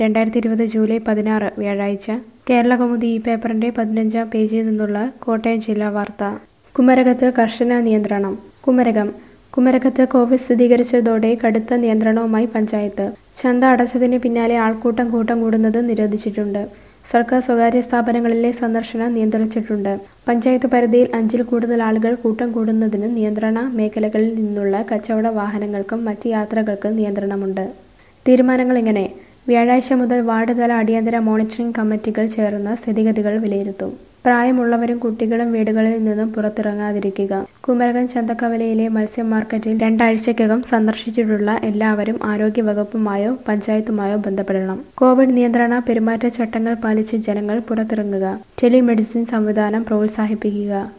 രണ്ടായിരത്തി ഇരുപത് ജൂലൈ പതിനാറ് വ്യാഴാഴ്ച കേരളകൗമുദി ഈ പേപ്പറിന്റെ പതിനഞ്ചാം പേജിൽ നിന്നുള്ള കോട്ടയം ജില്ലാ വാർത്ത കുമരകത്ത് കർശന നിയന്ത്രണം കുമരകം കുമരകത്ത് കോവിഡ് സ്ഥിരീകരിച്ചതോടെ കടുത്ത നിയന്ത്രണവുമായി പഞ്ചായത്ത് ചന്ത അടച്ചതിന് പിന്നാലെ ആൾക്കൂട്ടം കൂട്ടം കൂടുന്നത് നിരോധിച്ചിട്ടുണ്ട് സർക്കാർ സ്വകാര്യ സ്ഥാപനങ്ങളിലെ സന്ദർശനം നിയന്ത്രിച്ചിട്ടുണ്ട് പഞ്ചായത്ത് പരിധിയിൽ അഞ്ചിൽ കൂടുതൽ ആളുകൾ കൂട്ടം കൂടുന്നതിന് നിയന്ത്രണ മേഖലകളിൽ നിന്നുള്ള കച്ചവട വാഹനങ്ങൾക്കും മറ്റ് യാത്രകൾക്കും നിയന്ത്രണമുണ്ട് തീരുമാനങ്ങൾ ഇങ്ങനെ വ്യാഴാഴ്ച മുതൽ വാർഡ് തല അടിയന്തര മോണിറ്ററിംഗ് കമ്മിറ്റികൾ ചേർന്ന് സ്ഥിതിഗതികൾ വിലയിരുത്തും പ്രായമുള്ളവരും കുട്ടികളും വീടുകളിൽ നിന്നും പുറത്തിറങ്ങാതിരിക്കുക കുമരകം ചന്തക്കവലയിലെ മത്സ്യ മാർക്കറ്റിൽ രണ്ടാഴ്ചക്കകം സന്ദർശിച്ചിട്ടുള്ള എല്ലാവരും ആരോഗ്യവകുപ്പുമായോ പഞ്ചായത്തുമായോ ബന്ധപ്പെടണം കോവിഡ് നിയന്ത്രണ പെരുമാറ്റച്ചട്ടങ്ങൾ പാലിച്ച് ജനങ്ങൾ പുറത്തിറങ്ങുക ടെലിമെഡിസിൻ സംവിധാനം പ്രോത്സാഹിപ്പിക്കുക